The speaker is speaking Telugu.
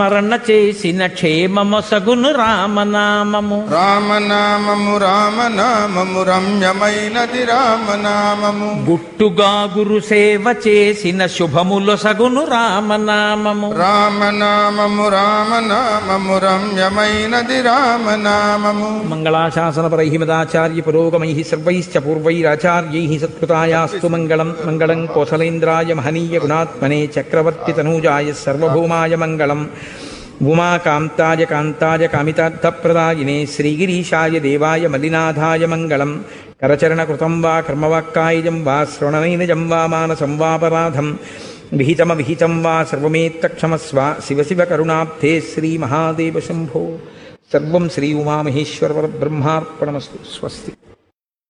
స్మరణ చేసిన క్షేమమొసగును రామనామము రామనామము రామనామము రమ్యమైనది రామనామము గుట్టుగా గురు సేవ చేసిన శుభములొసగును రామనామము రామనామము రామనామము రమ్యమైనది రామనామము మంగళాశాసనపరై మదాచార్య పురోగమై సర్వైశ్చ పూర్వైరాచార్యై సత్కృతాయాస్తు మంగళం మంగళం కోసలేంద్రాయ మహనీయ గుణాత్మనే చక్రవర్తి తనూజాయ సర్వభౌమాయ మంగళం ఉమాకాంతాయ కాంతాయ కామితార్థప్రదాయినే శ్రీగిరీశాయ దేవాయ మలినాథాయ మంగళం కరచరణకృతం వా కర్మవాక్కాయజం వా శ్రవణనైనజం వా మానసం వాపరాధం విహితమవిహితం వా సర్వమేత్తక్షమస్వ శివ శివ కరుణాబ్ధే శ్రీమహాదేవ శంభో సర్వం శ్రీ ఉమామహేశ్వర బ్రహ్మార్పణమస్తు స్వస్తి